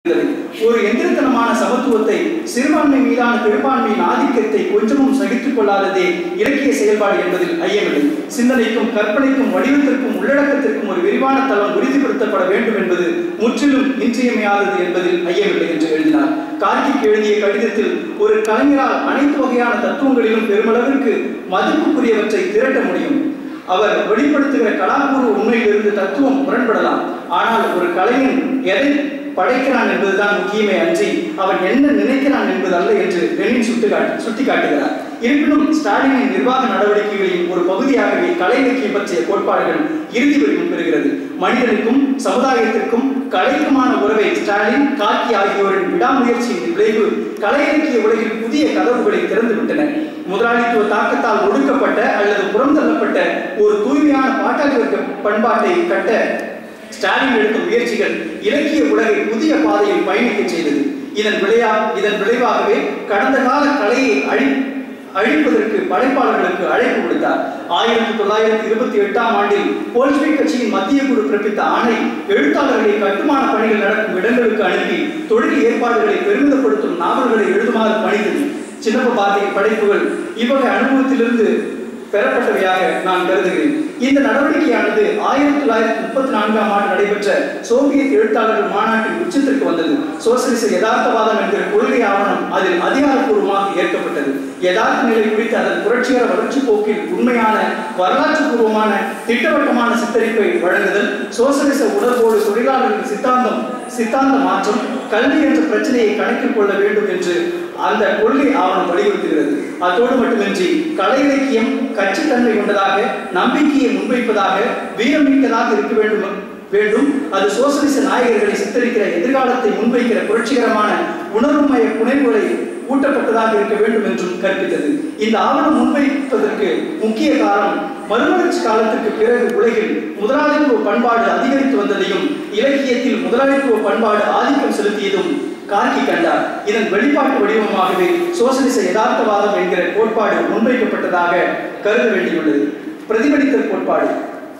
ஒரு எந்திரத்தனமான சமத்துவத்தை சிறுபான்மை மீதான பெரும்பான்மையின் ஆதிக்கத்தை கொஞ்சமும் சகித்துக் கொள்ளாததே இலக்கிய செயல்பாடு என்பதில் ஐயமில்லை சிந்தனைக்கும் கற்பனைக்கும் வடிவத்திற்கும் உள்ளடக்கத்திற்கும் ஒரு விரிவான தளம் உறுதிப்படுத்தப்பட வேண்டும் என்பது முற்றிலும் இன்றியமையாதது என்பதில் ஐயமில்லை என்று எழுதினார் கார்கிக் எழுதிய கடிதத்தில் ஒரு கலைஞரால் அனைத்து வகையான தத்துவங்களிலும் பெருமளவிற்கு மதிப்புக்குரியவற்றை திரட்ட முடியும் அவர் வெளிப்படுத்துகிற கலாபூர்வ உண்மையிலிருந்து தத்துவம் முரண்படலாம் ஆனால் ஒரு கலைஞன் எதை படைக்கிறான் என்பதுதான் முக்கியமே அன்றி அவன் என்ன நினைக்கிறான் என்பது அல்ல என்று லெனின் சுட்டிக்காட்டு சுட்டிக்காட்டுகிறார் இருப்பினும் ஸ்டாலினின் நிர்வாக நடவடிக்கைகளின் ஒரு பகுதியாகவே கலை இலக்கியம் பற்றிய கோட்பாடுகள் இறுதி வடிவம் பெறுகிறது மனிதனுக்கும் சமுதாயத்திற்கும் கலைக்குமான உறவை ஸ்டாலின் காக்கி ஆகியோரின் விடாமுயற்சியின் விளைவு கலை இலக்கிய உலகில் புதிய கதவுகளை திறந்துவிட்டன முதலாளித்துவ தாக்கத்தால் ஒடுக்கப்பட்ட அல்லது புறந்தள்ளப்பட்ட ஒரு தூய்மையான பாட்டாளி வர்க்க பண்பாட்டை கட்ட ஸ்டாலின் எடுத்த முயற்சிகள் இலக்கிய உலகை புதிய பாதையில் பயணிக்க செய்தது இதன் விளையா இதன் விளைவாகவே கடந்த கால கலையை அழி அழிப்பதற்கு படைப்பாளர்களுக்கு அழைப்பு விடுத்தார் ஆயிரத்தி தொள்ளாயிரத்தி இருபத்தி எட்டாம் ஆண்டில் போல்ஸ்விக் கட்சியின் மத்திய குழு பிறப்பித்த ஆணை எழுத்தாளர்களை கட்டுமான பணிகள் நடக்கும் இடங்களுக்கு அனுப்பி தொழில் ஏற்பாடுகளை பெருமிதப்படுத்தும் நாவல்களை எழுதுமாறு பணித்தது சின்னப்ப பாரதியின் படைப்புகள் இவ்வகை அனுபவத்திலிருந்து பெறப்பட்டவையாக நான் கருதுகிறேன் இந்த நடவடிக்கையானது ஆயிரத்தி தொள்ளாயிரத்தி முப்பத்தி நான்காம் ஆண்டு நடைபெற்ற சோவியத் எழுத்தாளர்கள் மாநாட்டின் உச்சத்திற்கு வந்தது சோசலிச யதார்த்தவாதம் என்கிற கொள்கை ஆவணம் அதில் அதிகாரப்பூர்வமாக ஏற்கப்பட்டது யதார்த்த நிலை குறித்த அதன் புரட்சிகர வளர்ச்சி போக்கில் உண்மையான வரலாற்று பூர்வமான திட்டவட்டமான சித்தரிப்பை வழங்குதல் சோசலிச உணர்வோடு தொழிலாளர்களின் சித்தாந்தம் சித்தாந்த மாற்றம் கல்வி என்ற பிரச்சனையை கணக்கில் கொள்ள வேண்டும் என்று அந்த கொள்கை ஆவணம் வலியுறுத்துகிறது அத்தோடு மட்டுமின்றி கலை இலக்கியம் கட்சித்தன்மை கொண்டதாக நம்பிக்கையை முன்வைப்பதாக வீரமிக்கதாக இருக்க வேண்டும் வேண்டும் அது சோசலிச நாயகர்களை சித்தரிக்கிற எதிர்காலத்தை முன்வைக்கிற புரட்சிகரமான உணர்வுமய புனைவுகளை ஊட்டப்பட்டதாக இருக்க வேண்டும் என்றும் கற்பித்தது இந்த ஆவணம் முன்வைப்பதற்கு முக்கிய காரணம் மறுமலர்ச்சி காலத்திற்கு பிறகு உலகில் முதலாளித்துவ பண்பாடு அதிகரித்து வந்ததையும் இலக்கியத்தில் முதலாளித்துவ பண்பாடு ஆதிக்கம் செலுத்தியதும் கார்கி கண்டார் இதன் வெளிப்பாட்டு வடிவமாகவே சோசலிச யதார்த்தவாதம் என்கிற கோட்பாடு முன்வைக்கப்பட்டதாக கருத வேண்டியுள்ளது பிரதிபலித்தல் கோட்பாடு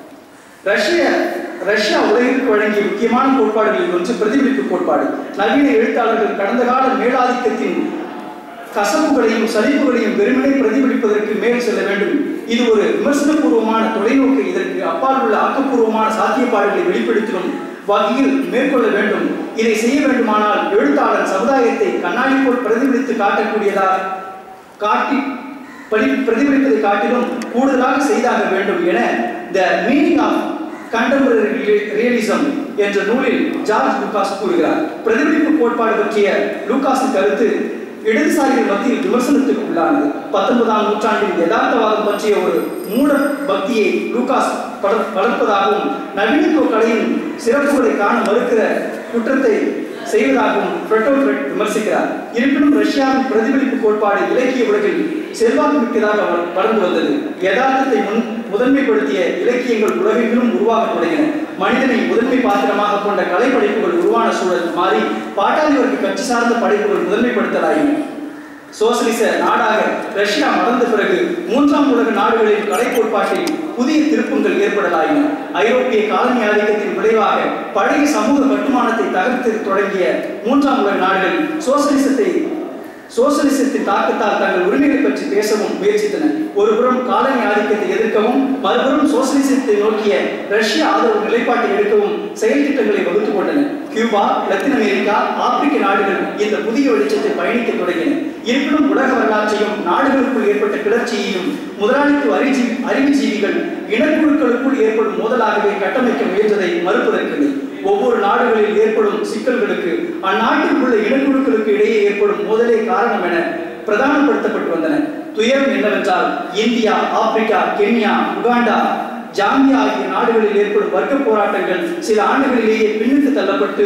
ரஷ்ய ரஷ்யா உலகிற்கு வழங்கிய முக்கியமான கோட்பாடுகளில் ஒன்று பிரதிபலிப்பு கோட்பாடு நவீன எழுத்தாளர்கள் கடந்த கால மேலாதிக்கத்தின் கசப்புகளையும் சலிப்புகளையும் வெறுமனே பிரதிபலிப்பதற்கு மேல் செல்ல வேண்டும் இது ஒரு விமர்சனபூர்வமான தொலைநோக்கு இதற்கு அப்பால் உள்ள ஆக்கப்பூர்வமான சாத்தியப்பாடுகளை வெளிப்படுத்திடும் வகையில் மேற்கொள்ள வேண்டும் இதை செய்ய வேண்டுமானால் எழுத்தாளர் சமுதாயத்தை கண்ணாடி போல் பிரதிபலித்து காட்டக்கூடியதா காட்டி படி பிரதிபலிப்பதை காட்டிலும் கூடுதலாக செய்தாக வேண்டும் என the meaning of contemporary realism என்ற நூலில் ஜார்ஜ் லூகாஸ் கூறுகிறார் பிரதிபலிப்பு கோட்பாடு பற்றிய லூகாஸின் கருத்து இடதுசாரிகள் மத்தியில் விமர்சனத்துக்கு உள்ளானது பத்தொன்பதாம் நூற்றாண்டின் யதார்த்தவாதம் பற்றிய ஒரு மூட பக்தியை லூகாஸ் பட- வளர்ப்பதாகவும் நவீனத்துவ கலையின் சிறப்புகளை காண மறுக்கிற குற்றத்தை செய்வதாகவும் ஃப்ரெட்டோஃப்ரெட் விமர்சிக்கிறார் இருப்பினும் ரஷ்யாவின் பிரதிபலிப்பு கோட்பாடு இலக்கிய உலகில் செல்வாக்கு மிக்கதாக வள- வளர்ந்து வந்தது யதார்த்தத்தை முன் முதன்மைப்படுத்திய இலக்கியங்கள் உலகெங்கிலும் உருவாகத் தொடங்கின மனிதனை முதன்மை பாத்திரமாக கொண்ட கலை படைப்புகள் உருவான சூழல் மாறி பாட்டாளி வர்க்க கட்சி சார்ந்த படைப்புகள் முதன்மைப்படுத்தலாயின சோசலிச நாடாக ரஷ்யா மறந்த பிறகு மூன்றாம் உலக நாடுகளின் கலை கோட்பாட்டில் புதிய திருப்பங்கள் ஏற்படலாயின ஐரோப்பிய காலனி ஆதிக்கத்தின் விளைவாக பழைய சமூக கட்டுமானத்தை தகர்த்து தொடங்கிய மூன்றாம் உலக நாடுகள் சோசலிசத்தை சோசலிசத்தின் தாக்கத்தால் தங்கள் உரிமைகளை பற்றி பேசவும் முயற்சித்தன ஒருபுறம் காலனி ஆதிக்கத்தை எதிர்க்கவும் மறுபுறம் சோசலிசத்தை நோக்கிய ரஷ்ய ஆதரவு நிலைப்பாட்டை எடுக்கவும் செயல் திட்டங்களை வகுத்துக் கொண்டன கியூபா லத்தீன் அமெரிக்கா ஆப்பிரிக்க நாடுகள் இந்த புதிய வெளிச்சத்தை பயணிக்க தொடங்கின இருப்பினும் உலக வரலாற்றையும் நாடுகளுக்குள் ஏற்பட்ட கிளர்ச்சியையும் முதலாளித்துவ அறிஜீவி அறிவுஜீவிகள் இனக்குழுக்களுக்குள் ஏற்படும் மோதலாகவே கட்டமைக்க முயன்றதை மறுப்பதற்கில்லை ஒவ்வொரு நாடுகளில் ஏற்படும் சிக்கல்களுக்கு அந்நாட்டில் உள்ள இனக்குழுக்களுக்கு இடையே ஏற்படும் மோதலே காரணம் என பிரதானப்படுத்தப்பட்டு வந்தன துயரம் என்னவென்றால் India Africa Kenya Uganda Zambia ஆகிய நாடுகளில் ஏற்படும் வர்க்க போராட்டங்கள் சில ஆண்டுகளிலேயே பின்னுக்கு தள்ளப்பட்டு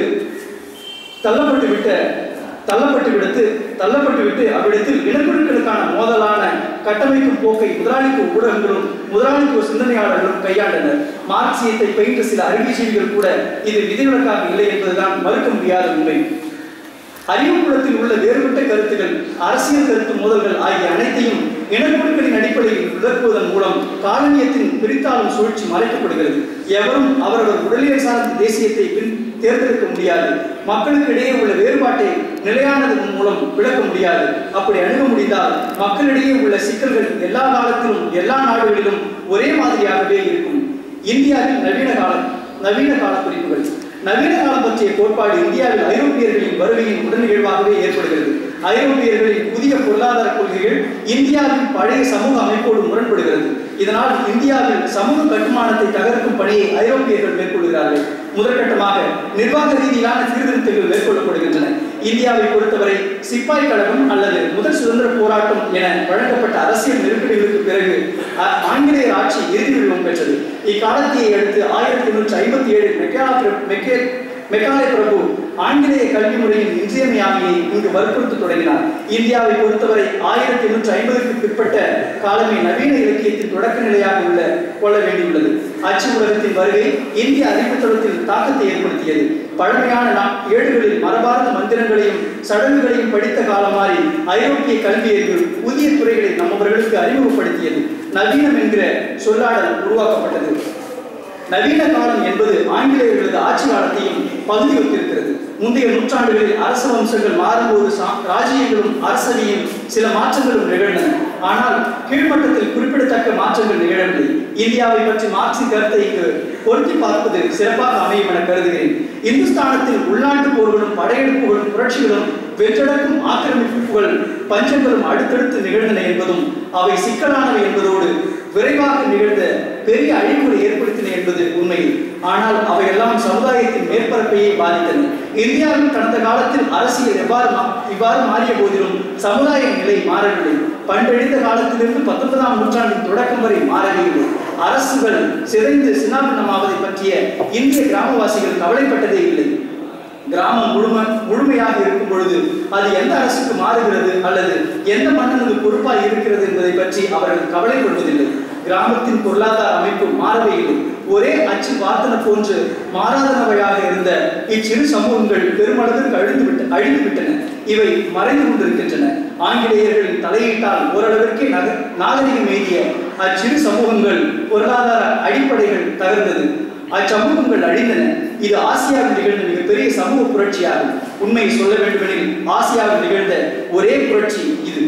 தள்ளப்பட்டு விட்ட தள்ளப்பட்டு விடுத்து தள்ளப்பட்டு விட்டு அவ்விடத்தில் இனக்குழுக்களுக்கான மோதலான கட்டமைக்கும் போக்கை முதலாளித்துவ ஊடகங்களும் முதலாளித்துவ சிந்தனையாளர்களும் கையாண்டனர் மார்க்சியத்தை பயின்ற சில அறிவுஜீவிகள் கூட இது விதிவிலக்காக இல்லை என்பதுதான் மறுக்க முடியாத உண்மை அறிவுக்குளத்தில் உள்ள வேறுபட்ட கருத்துகள் அரசியல் கருத்து மோதல்கள் ஆகிய அனைத்தையும் இனக்குழுக்களின் அடிப்படையில் விளக்குவதன் மூலம் காலனியத்தின் பிரித்தாளும் சூழ்ச்சி மறைக்கப்படுகிறது எவரும் அவரவர் உடலியல் சார்ந்த தேசியத்தை பின் தேர்ந்தெடுக்க முடியாது மக்களுக்கு இடையே உள்ள வேறுபாட்டை நிலையானதன் மூலம் விளக்க முடியாது அப்படி அணுக முடிந்தால் மக்களிடையே உள்ள சிக்கல்கள் எல்லா காலத்திலும் எல்லா நாடுகளிலும் ஒரே மாதிரியாகவே இருக்கும் இந்தியாவில் நவீன காலம் நவீன கால குறிப்புகள் நவீன காலம் பற்றிய கோட்பாடு இந்தியாவில் ஐரோப்பியர்களின் வருகையின் உடன் நிகழ்வாகவே ஏற்படுகிறது ஐரோப்பியர்களின் புதிய பொருளாதார கொள்கைகள் இந்தியாவின் பழைய சமூக அமைப்போடு முரண்படுகிறது இதனால் இந்தியாவில் சமூக கட்டுமானத்தை தகர்க்கும் பணியை ஐரோப்பியர்கள் மேற்கொள்கிறார்கள் முதற்கட்டமாக நிர்வாக ரீதியிலான சீர்திருத்தங்கள் மேற்கொள்ளப்படுகின்றன இந்தியாவை பொறுத்தவரை சிப்பாய் கழகம் அல்லது முதல் சுதந்திர போராட்டம் என வழங்கப்பட்ட அரசியல் நெருக்கடிகளுக்கு பிறகு அ- ஆங்கிலேயர் ஆட்சி இறுதி வடிவம் பெற்றது இக்காலத்தையை அடுத்து ஆயிரத்தி எண்ணூற்றி ஐம்பத்தி ஏழு மெக்காலா பிர- மெக்கே மெக்காலே பிரபு ஆங்கிலேய கல்வி முறையின் இன்றியமையாமையை இங்கு வற்புறுத்த தொடங்கினார் இந்தியாவை பொறுத்தவரை ஆயிரத்தி எண்ணூற்றி ஐம்பதுக்கு பிற்பட்ட காலமே நவீன இலக்கியத்தின் தொடக்க நிலையாக உள்ள கொள்ள வேண்டியுள்ளது அச்சு உலகத்தின் வருகை இந்திய அறிவுத்தளத்தில் தாக்கத்தை ஏற்படுத்தியது பழமையான நா- ஏடுகளில் மரபார்ந்த மந்திரங்களையும் சடங்குகளையும் படித்த காலம் மாறி ஐரோப்பிய கல்வியறிவு புதிய துறைகளை நம்மவர்களுக்கு அறிமுகப்படுத்தியது நவீனம் என்கிற சொல்லாடல் உருவாக்கப்பட்டது நவீன காலம் என்பது ஆங்கிலேயர்களது ஆட்சி காலத்தையும் பகுதி ஒத்திருக்கிறது முந்தைய நூற்றாண்டுகளில் அரச வம்சங்கள் மாறும்போது சா- ராஜ்யங்களும் அரசவையும் சில மாற்றங்களும் நிகழ்ந்தன ஆனால் கீழ்மட்டத்தில் குறிப்பிடத்தக்க மாற்றங்கள் நிகழவில்லை இந்தியாவை பற்றி மார்க்சின் கருத்தை இங்கு பொருத்தி பார்ப்பது சிறப்பாக அமையும் என கருதுகிறேன் இந்துஸ்தானத்தில் உள்நாட்டு போர்களும் படையெடுப்புகளும் புரட்சிகளும் வெற்றடக்கும் ஆக்கிரமிப்புகள் பஞ்சங்களும் அடுத்தடுத்து நிகழ்ந்தன என்பதும் அவை சிக்கலானவை என்பதோடு விரைவாக நிகழ்ந்த பெரிய அழிவுகளை ஏற்படுத்தின என்பது உண்மை ஆனால் அவையெல்லாம் சமுதாயத்தின் மேற்பரப்பையே பாதித்தன இந்தியாவில் கடந்த காலத்தில் அரசியல் எவ்வாறு மா- இவ்வாறு மாறிய போதிலும் சமுதாய நிலை மாறவில்லை பண்டெழுந்த காலத்திலிருந்து பத்தொன்பதாம் நூற்றாண்டின் தொடக்கம் வரை மாறவே இல்லை அரசுகள் சிதைந்து சின்னாபின்னமாவதை பற்றிய இந்திய கிராமவாசிகள் கவலைப்பட்டதே இல்லை கிராமம் முழுமை முழுமையாக இருக்கும் பொழுது அது எந்த அரசுக்கு மாறுகிறது அல்லது எந்த மன்னனுக்கு பொறுப்பாய் இருக்கிறது என்பதை பற்றி அவர்கள் கவலை கொள்வதில்லை கிராமத்தின் பொருளாதார அமைப்பு மாறவே இல்லை ஒரே அச்சு வார்த்தன போன்று மாறாதனவையாக இருந்த இச்சிறு சமூகங்கள் பெருமளவிற்கு அழிந்து விட்டு அழிந்து விட்டன இவை மறைந்து கொண்டிருக்கின்றன ஆங்கிலேயர்களின் தலையீட்டால் ஓரளவிற்கே நக நாகரிகம் எய்திய அச்சிறு சமூகங்கள் பொருளாதார அடிப்படைகள் தகர்ந்தது அச்சமூகங்கள் அழிந்தன இது ஆசியாவில் நிகழ்ந்த மிகப்பெரிய சமூக புரட்சியாகும் உண்மையை சொல்ல வேண்டுமெனில் ஆசியாவில் நிகழ்ந்த ஒரே புரட்சி இது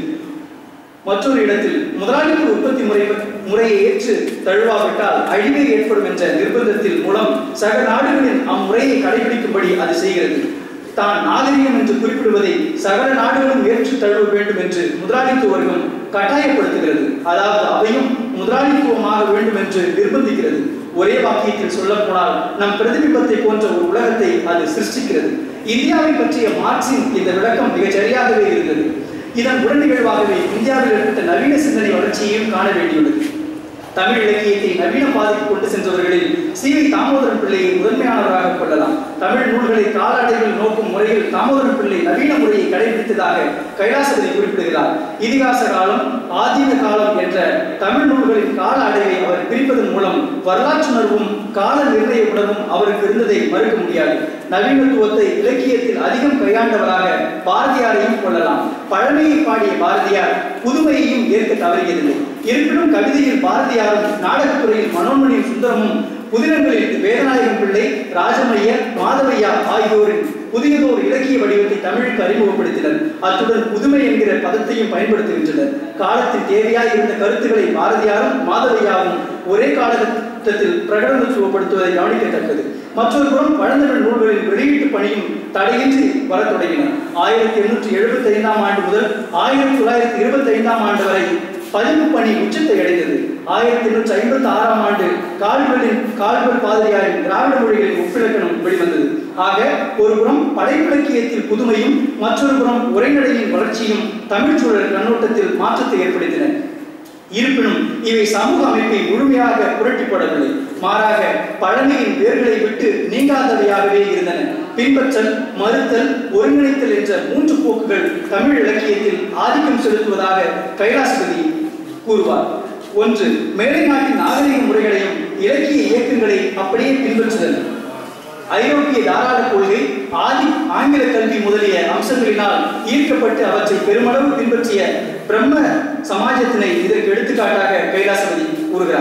மற்றொரு இடத்தில் முதலாளித்துவ உற்பத்தி முறை முறையை ஏற்று தழுவாவிட்டால் அழிவே ஏற்படும் என்ற நிர்பந்தத்தில் மூலம் சக நாடுகளின் அம்முறையை கடைபிடிக்கும்படி அது செய்கிறது தான் நாகரிகம் என்று குறிப்பிடுவதை சகல நாடுகளும் ஏற்று தழுவ வேண்டும் என்று முதலாளித்துவ வர்க்கம் கட்டாயப்படுத்துகிறது அதாவது அவையும் முதலாளித்துவமாக வேண்டும் என்று நிர்பந்திக்கிறது ஒரே வாக்கியத்தில் சொல்ல போனால் நம் பிரதிபிம்பத்தை போன்ற ஒரு உலகத்தை அது சிருஷ்டிக்கிறது இந்தியாவை பற்றிய மார்க்சின் இந்த விளக்கம் மிகச் சரியாகவே இருந்தது இதன் உடனிகழ்வாகவே இந்தியாவில் ஏற்பட்ட நவீன சிந்தனை வளர்ச்சியையும் காண வேண்டியுள்ளது தமிழ் இலக்கியத்தை நவீன பாதைக்கு கொண்டு சென்றவர்களில் சி வி தாமோதரன் பிள்ளையை முதன்மையானவராக கொள்ளலாம் தமிழ் நூல்களை கால அடைவில் நோக்கும் முறையில் தாமோதரன் பிள்ளை நவீன முறையை கடைபிடித்ததாக கைலாசபதி குறிப்பிடுகிறார் இதிகாச காலம் ஆதீன காலம் என்ற தமிழ் நூல்களின் கால அடைவை அவர் பிரிப்பதன் மூலம் வரலாற்றுணர்வும் கால நிர்ணய உணர்வும் அவருக்கு இருந்ததை மறுக்க முடியாது நவீனத்துவத்தை இலக்கியத்தில் அதிகம் கையாண்டவராக பாரதியாரையும் கொள்ளலாம் பழமையை பாடிய பாரதியார் புதுமையையும் ஏற்க தவறியதில்லை இருப்பினும் கவிதையில் பாரதியாரும் நாடகத்துறையில் மனோன்மணியும் சுந்தரமும் புதினங்களில் வேதநாயகம் பிள்ளை ராஜமையர் மாதவையா ஆகியோரின் புதியதோர் இலக்கிய வடிவத்தை தமிழுக்கு அறிமுகப்படுத்தினர் அத்துடன் புதுமை என்கிற பதத்தையும் பயன்படுத்துகின்றனர் காலத்தின் தேவையாய் இருந்த கருத்துக்களை பாரதியாரும் மாதவையாவும் ஒரே காலகட்டத்தில் பிரகடனத்துவப்படுத்துவதை கவனிக்கத்தக்கது மற்றொரு புறம் பழந்தமிழ் நூல்களின் வெளியீட்டு பணியும் தடையின்றி வரத் தொடங்கின ஆயிரத்தி எண்ணூற்றி எழுபத்தி ஐந்தாம் ஆண்டு முதல் ஆயிரத்தி தொள்ளாயிரத்தி இருபத்தி ஐந்தாம் ஆண்டு வரை பதிவு பணி உச்சத்தை அடைந்தது ஆயிரத்தி எண்ணூற்றி ஐம்பத்தி ஆறாம் ஆண்டு கால்வெளின் கால்வெள் பாதிரியாரின் திராவிட மொழிகளின் ஒப்பிலக்கணம் வெளிவந்தது ஆக ஒரு புறம் படைப்பிலக்கியத்தில் புதுமையும் மற்றொரு புறம் உரைநடையின் வளர்ச்சியும் தமிழ் சூழல் கண்ணோட்டத்தில் மாற்றத்தை ஏற்படுத்தின இருப்பினும் இவை சமூக அமைப்பை முழுமையாக புரட்டி போடவில்லை மாறாக பழமையின் வேர்களை விட்டு நீங்காதவையாகவே இருந்தன பின்பற்றல் மறுத்தல் ஒருங்கிணைத்தல் என்ற மூன்று போக்குகள் தமிழ் இலக்கியத்தில் ஆதிக்கம் செலுத்துவதாக கைலாசபதி கூறுவார் ஒன்று மேலை நாட்டின் நாகரிக முறைகளையும் இலக்கிய இயக்கங்களை அப்படியே பின்பற்றுதல் ஐரோப்பிய தாராள கொள்கை ஆதி ஆங்கில கல்வி முதலிய அம்சங்களினால் ஈர்க்கப்பட்டு அவற்றை பெருமளவு பின்பற்றிய பிரம்ம சமாஜத்தினை இதற்கு எடுத்துக்காட்டாக கைலாசபதி கூறுகிறார்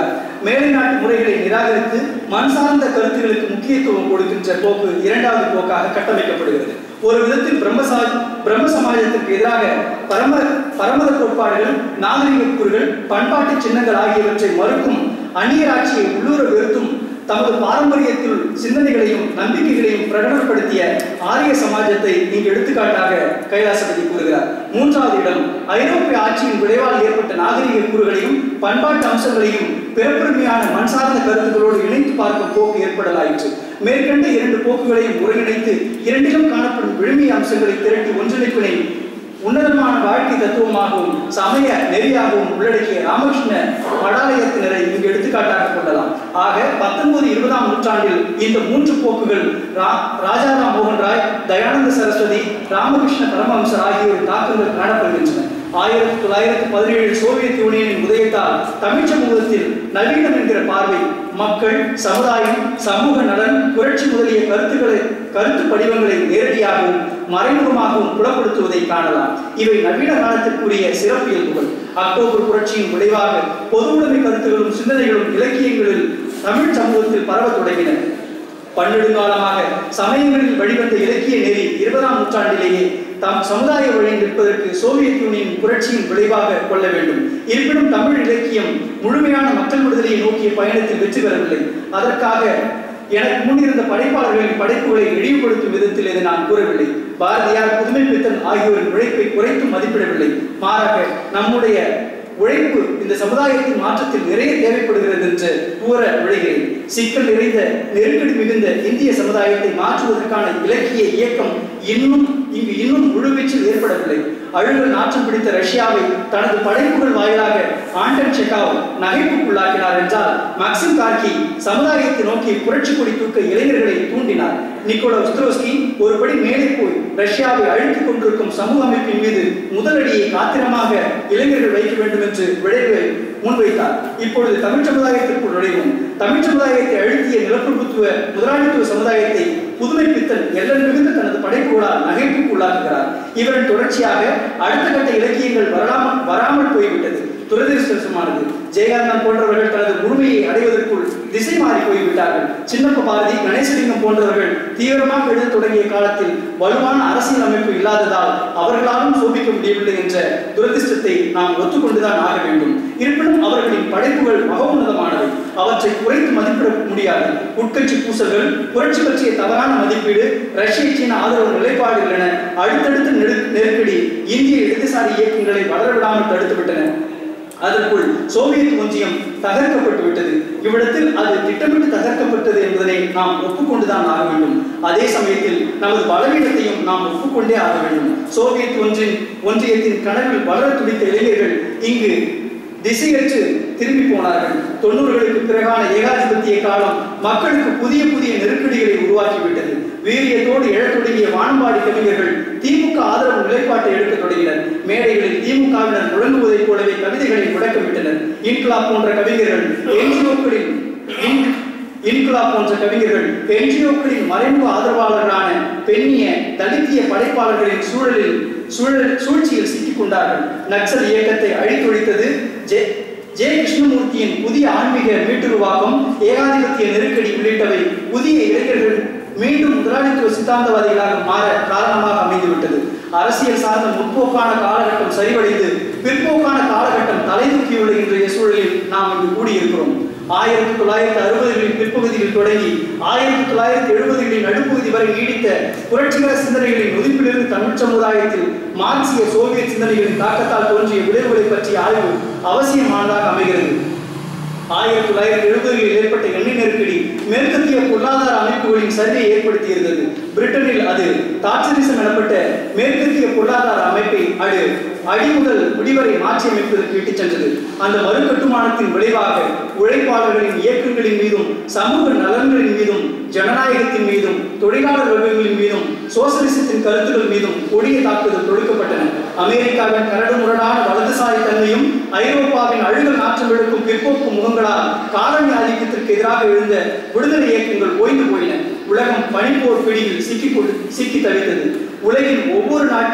மேலை நாட்டு முறைகளை நிராகரித்து மண் சார்ந்த கருத்துகளுக்கு முக்கியத்துவம் கொடுக்கின்ற போக்கு இரண்டாவது போக்காக கட்டமைக்கப்படுகிறது ஒரு விதத்தில் பிரம்மசா பிரம்ம சமாஜத்திற்கு எதிராக பரம பரமத கோட்பாடுகள் நாகரிக கூறுகள் பண்பாட்டு சின்னங்கள் ஆகியவற்றை மறுக்கும் அந்நியராட்சியை உள்ளூர வெறுத்தும் தமது பாரம்பரியத்தில் சிந்தனைகளையும் நம்பிக்கைகளையும் பிரகடனப்படுத்திய ஆரிய சமாஜத்தை இங்கு எடுத்துக்காட்டாக கைலாசபதி கூறுகிறார் மூன்றாவது இடம் ஐரோப்பிய ஆட்சியின் விளைவால் ஏற்பட்ட நாகரிக கூறுகளையும் பண்பாட்டு அம்சங்களையும் பிறப்புரிமையான மண் சார்ந்த கருத்துக்களோடு இணைத்து பார்க்கும் போக்கு ஏற்படலாயிற்று மேற்கண்ட இரண்டு போக்குகளையும் ஒருங்கிணைத்து இரண்டிலும் காணப்படும் விழுமிய அம்சங்களை திரட்டி ஒன்றிணைப்பினை உன்னதமான வாழ்க்கை தத்துவமாகவும் சமய நெறியாகவும் உள்ளடக்கிய ராமகிருஷ்ண மடாலயத்தினரை இங்கு எடுத்துக்காட்டாக கொள்ளலாம் ஆக பத்தொன்பது இருபதாம் நூற்றாண்டில் இந்த மூன்று போக்குகள் ரா- ராஜாராம் மோகன் ராய் தயானந்த சரஸ்வதி ராமகிருஷ்ண பரமஹம்சர் ஆகியோரின் தாக்கங்கள் காணப்படுகின்றன ஆயிரத்தி தொள்ளாயிரத்தி பதினேழு சோவியத் யூனியனின் உதயத்தால் தமிழ் சமூகத்தில் நவீனம் என்கிற பார்வை மக்கள் சமுதாயம் சமூக நலன் புரட்சி முதலிய கருத்துக்களை கருத்து படிவங்களை நேரடியாகவும் மறைமுகமாகவும் புலப்படுத்துவதை காணலாம் இவை நவீன காலத்திற்குரிய சிறப்பியல்புகள் அக்டோபர் புரட்சியின் விளைவாக பொதுவுடைமை கருத்துகளும் சிந்தனைகளும் இலக்கியங்களில் தமிழ் சமூகத்தில் பரவத் தொடங்கின பன்னெடுங்காலமாக சமயங்களில் வழிவந்த இலக்கிய நெறி இருபதாம் நூற்றாண்டிலேயே தம் சமுதாய வழி நிற்பதற்கு சோவியத் யூனியன் புரட்சியின் விளைவாக கொள்ள வேண்டும் இருப்பினும் தமிழ் இலக்கியம் முழுமையான மக்கள் விடுதலையை நோக்கிய பயணத்தில் வெற்றி பெறவில்லை அதற்காக எனக்கு முன்னிருந்த படைப்பாளர்களின் படைப்புகளை இழிவுபடுத்தும் விதத்தில் இதை நான் கூறவில்லை பாரதியார் புதுமை பித்தன் ஆகியோரின் உழைப்பை குறைத்து மதிப்பிடவில்லை மாறாக நம்முடைய உழைப்பு இந்த சமுதாயத்தின் மாற்றத்தில் நிறைய தேவைப்படுகிறது என்று கூற விளைகிறேன் சிக்கல் நிறைந்த நெருக்கடி மிகுந்த இந்திய சமுதாயத்தை மாற்றுவதற்கான இலக்கிய இயக்கம் இன்னும் இங்கு இன்னும் முழுவீச்சில் ஏற்படவில்லை அழுகல் நாற்றம் பிடித்த ரஷ்யாவை தனது படைப்புகள் வாயிலாக ஆண்டன் செகாவ் நகைப்புக்குள்ளாக்கினார் என்றால் மாக்சிம் கார்கி சமுதாயத்தை நோக்கி புரட்சி கொடி தூக்க இளைஞர்களை தூண்டினார் நிக்கோலா உஸ்ட்ரோஸ்கி ஒருபடி மேலே போய் ரஷ்யாவை அழித்துக் கொண்டிருக்கும் சமூக அமைப்பின் மீது முதலடியை காத்திரமாக இளைஞர்கள் வைக்க வேண்டும் என்று விளைவை முன்வைத்தார் இப்பொழுது தமிழ் சமுதாயத்திற்குள் நுழைவும் தமிழ் சமுதாயத்தை அழுத்திய நிலப்பிரபுத்துவ முதலாளித்துவ சமுதாயத்தை புதுமை பித்தன் எல்லன் மிகுந்த தனது படைப்புகளால் நகைப்புக்கு உள்ளாக்குகிறார் இவரின் தொடர்ச்சியாக அடுத்த கட்ட இலக்கியங்கள் வராமல் வராமல் போய்விட்டது துரதிருஷ்டமானது ஜெயகாந்தன் போன்றவர்கள் தனது முழுமையை அடைவதற்குள் திசை மாறி போய்விட்டார்கள் சின்னப்ப பாரதி கணேசலிங்கம் போன்றவர்கள் தீவிரமாக எழுத தொடங்கிய காலத்தில் வலுவான அரசியல் அமைப்பு இல்லாததால் அவர்களாலும் சோபிக்க முடியவில்லை என்ற துரதிர்ஷ்டத்தை நாம் ஒத்துக்கொண்டுதான் ஆக வேண்டும் இருப்பினும் அவர்களின் படைப்புகள் மகோன்னதமானவை அவற்றை குறைத்து மதிப்பிட முடியாது உட்கட்சி பூசல்கள் புரட்சி பற்றிய தவறான மதிப்பீடு ரஷ்ய சீன ஆதரவு நிலைப்பாடுகள் என அடுத்தடுத்த நெரு- நெருக்கடி இந்திய இடதுசாரி இயக்கங்களை வளரவிடாமல் தடுத்துவிட்டன அதற்குள் சோவியத் ஒன்றியம் தகர்க்கப்பட்டு விட்டது இவ்விடத்தில் அது திட்டமிட்டு தகர்க்கப்பட்டது என்பதனை நாம் ஒப்புக்கொண்டுதான் ஆக வேண்டும் அதே சமயத்தில் நமது பலவீனத்தையும் நாம் ஒப்புக்கொண்டே ஆக வேண்டும் சோவியத் ஒன்றின் ஒன்றியத்தின் கனவில் வளர துடித்த இளைஞர்கள் இங்கு திசையற்று திரும்பி போனார்கள் தொண்ணூறுகளுக்கு பிறகான ஏகாதிபத்திய காலம் மக்களுக்கு புதிய புதிய நெருக்கடிகளை உருவாக்கிவிட்டது வீரியத்தோடு எழத் தொடங்கிய வானம்பாடி கவிஞர்கள் திமுக ஆதரவு நிலைப்பாட்டை எடுக்க தொடங்கினர் மேடைகளில் திமுகவினர் முழங்குவதைப் போலவே கவிதைகளை முழக்கமிட்டனர் இன்குலாப் போன்ற கவிஞர்கள் என்ஜிஓக்களின் இன்- இன்குலாப் போன்ற கவிஞர்கள் என்ஜிஓக்களின் மறைமுக ஆதரவாளர்களான பெண்ணிய தலித்திய படைப்பாளர்களின் சூழலில் சூழல் சூழ்ச்சியில் சிக்கிக் கொண்டார்கள் நக்சல் இயக்கத்தை அழித்தொழித்தது ஜெ ஜே கிருஷ்ணமூர்த்தியின் புதிய ஆன்மீக மீட்டுருவாக்கம் ஏகாதிபத்திய நெருக்கடி உள்ளிட்டவை புதிய இளைஞர்கள் மீண்டும் முதலாளித்துவ சித்தாந்தவாதிகளாக மாற காரணமாக அமைந்துவிட்டது அரசியல் சார்ந்த முற்போக்கான காலகட்டம் சரிவடைந்து பிற்போக்கான காலகட்டம் தலைதூக்கியுள்ள இன்றைய சூழலில் நாம் இங்கு கூடியிருக்கிறோம் ஆயிரத்தி தொள்ளாயிரத்தி அறுபதுகளின் பிற்பகுதியில் தொடங்கி ஆயிரத்தி தொள்ளாயிரத்தி எழுபதுகளின் நடுப்பகுதி வரை நீடித்த புரட்சிகர சிந்தனைகளின் உதிப்பிலிருந்து தமிழ் சமுதாயத்தில் மார்க்சிய சோவியத் சிந்தனைகளின் தாக்கத்தால் தோன்றிய விளைவுகளை பற்றிய ஆய்வு அவசியமானதாக அமைகிறது ஆயிரத்தி தொள்ளாயிரத்தி எழுபதுகளில் ஏற்பட்ட எண்ணெய் நெருக்கடி மேற்கத்திய பொருளாதார அமைப்புகளின் சரிவை ஏற்படுத்தியிருந்தது பிரிட்டனில் அது தாட்சரிசம் எனப்பட்ட மேற்கத்திய பொருளாதார அமைப்பை அது அடி முதல் முடிவரை மாற்றி அமைப்பதற்கு இட்டுச் சென்றது அந்த மறுகட்டுமானத்தின் விளைவாக உழைப்பாளர்களின் இயக்கங்களின் மீதும் சமூக நலன்களின் மீதும் ஜனநாயகத்தின் மீதும் தொழிலாளர் வர்க்கங்களின் மீதும் சோசலிசத்தின் கருத்துக்கள் மீதும் கொடிய தாக்குதல் தொடுக்கப்பட்டன அமெரிக்காவின் கரடுமுரடான வலதுசாரி தன்மையும் ஐரோப்பாவின் அழுகல் நாற்றம் எடுக்கும் பிற்போக்கு முகங்களால் காலனி ஆதிக்கத்திற்கு எதிராக எழுந்த விடுதலை இயக்கங்கள் ஓய்ந்து போயின உலகம் பனிப்போர் பிடியில் சிக்கி கொண்டு சிக்கி தவித்தது உலகின் ஒவ்வொரு நாட்டின்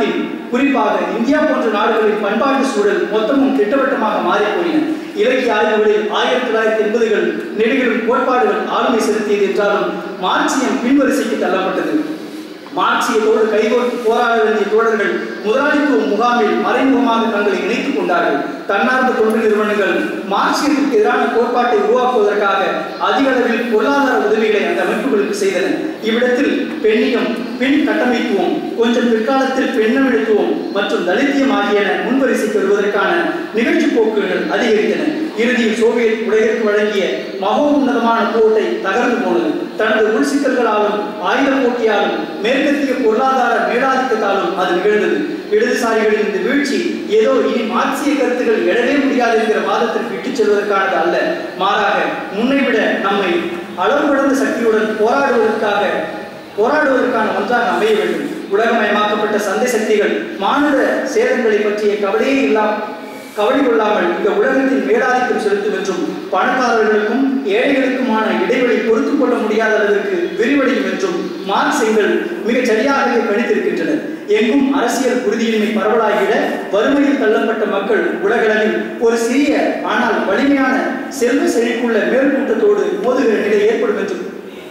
குறிப்பாக இந்தியா போன்ற நாடுகளின் பண்பாட்டு சூழல் மொத்தமும் திட்டவட்டமாக மாறிப் போயின இலக்கிய ஆய்வுகளில் ஆயிரத்தி தொள்ளாயிரத்தி எண்பதுகள் நெடுகிலும் கோட்பாடுகள் ஆளுமை செலுத்தியது என்றாலும் மார்க்சியம் பின்வரிசைக்கு தள்ளப்பட்டது மார்க்சியத்தோடு கைகோர்த்து போராட வேண்டிய தோழர்கள் முதலாளித்துவ முகாமில் மறைமுகமாக தங்களை இணைத்துக் கொண்டார்கள் தன்னார்வ தொண்டு நிறுவனங்கள் மார்க்சியத்திற்கு எதிரான கோட்பாட்டை உருவாக்குவதற்காக அதிக அளவில் பொருளாதார உதவிகளை அந்த அமைப்புகளுக்கு செய்தன இவ்விடத்தில் பெண்ணியம் பெண் கட்டமைத்துவம் கொஞ்சம் பிற்காலத்தில் பெண்ணமிழத்துவம் மற்றும் தலித்தியம் ஆகியன முன்வரிசைக்கு வருவதற்கான நிகழ்ச்சி போக்குகள் அதிகரித்தன இறுதியில் சோவியத் உலகிற்கு வழங்கிய மகோன்னதமான கோட்டை தகர்ந்து போனது தனது உள் சிக்கல்களாலும் ஆயுத போட்டியாலும் மேற்கத்திய பொருளாதார மேலாதிக்கத்தாலும் அது நிகழ்ந்தது இடதுசாரிகளின் இந்த வீழ்ச்சி ஏதோ இனி மார்க்சிய கருத்துக்கள் எழவே முடியாது என்கிற வாதத்திற்கு இட்டுச் செல்வதற்கானது அல்ல மாறாக முன்னைவிட நம்மை அளவு கடந்த சக்தியுடன் போராடுவதற்காக போராடுவதற்கான ஒன்றாக அமைய வேண்டும் உலகமயமாக்கப்பட்ட சந்தை சக்திகள் மானுட சேதங்களை பற்றிய கவலையே இல்லாமல் கவலை கொள்ளாமல் இந்த உலகத்தின் மேலாதிக்கம் செலுத்தும் என்றும் பணக்காரர்களுக்கும் ஏழைகளுக்குமான இடைவெளி பொறுத்துக் கொள்ள முடியாத அளவிற்கு விரிவடையும் என்றும் மார்க்ஸ் எங்கள் மிகச் சரியாகவே கணித்திருக்கின்றனர் எங்கும் அரசியல் உறுதியின்மை பரவலாகிட வறுமையில் தள்ளப்பட்ட மக்கள் உலகளவில் ஒரு சிறிய ஆனால் வலிமையான செல்வ செழிப்புள்ள மேல்கூட்டத்தோடு மோதுகிற நிலை ஏற்படும் என்றும்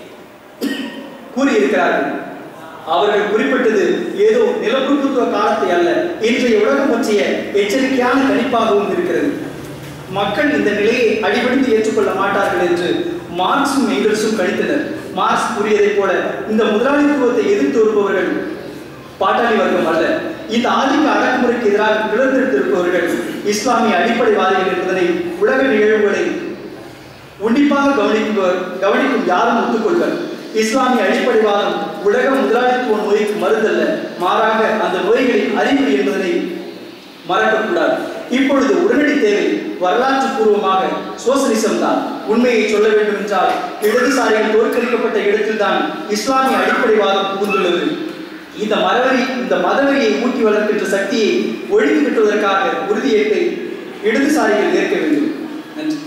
கூறியிருக்கிறார்கள் அவர்கள் குறிப்பிட்டது ஏதோ நிலப்பிரபுத்துவ காலத்தை அல்ல இன்றைய உலகம் பற்றிய எச்சரிக்கையான கணிப்பாகவும் இருக்கிறது மக்கள் இந்த நிலையை அடிபணிந்து ஏற்றுக்கொள்ள மாட்டார்கள் என்று மார்க்சும் எங்கல்ஸும் கணித்தனர் மார்க்ஸ் கூறியதைப் போல இந்த முதலாளித்துவத்தை எதிர்த்து வருபவர்கள் பாட்டாளி வர்க்கம் அல்ல இந்த ஆதிக்க அடக்குமுறைக்கு எதிராக கிளர்ந்தெடுத்திருப்பவர்கள் இஸ்லாமிய அடிப்படைவாதிகள் என்பதனை உலக நிகழ்வுகளை உன்னிப்பாக கவனிப்பவர் கவனிக்கும் யாரும் ஒத்துக்கொள்வர் இஸ்லாமிய அடிப்படைவாதம் உலக முதலாளித்துவ நோய்க்கு மருந்தல்ல மாறாக அந்த நோய்களின் அறிகுறி என்பதனை மறக்கக்கூடாது இப்பொழுது உடனடி தேவை வரலாற்று பூர்வமாக சோசலிசம் தான் உண்மையை சொல்ல வேண்டும் என்றால் இடதுசாரிகள் தோற்கடிக்கப்பட்ட இடத்தில்தான் இஸ்லாமிய அடிப்படைவாதம் புகுந்துள்ளது இந்த மரவரி இந்த மதவெறியை ஊட்டி வளர்க்கின்ற சக்தியை ஒழித்து கட்டுவதற்காக உறுதியேற்பை இடதுசாரிகள் ஏற்க வேண்டும் நன்றி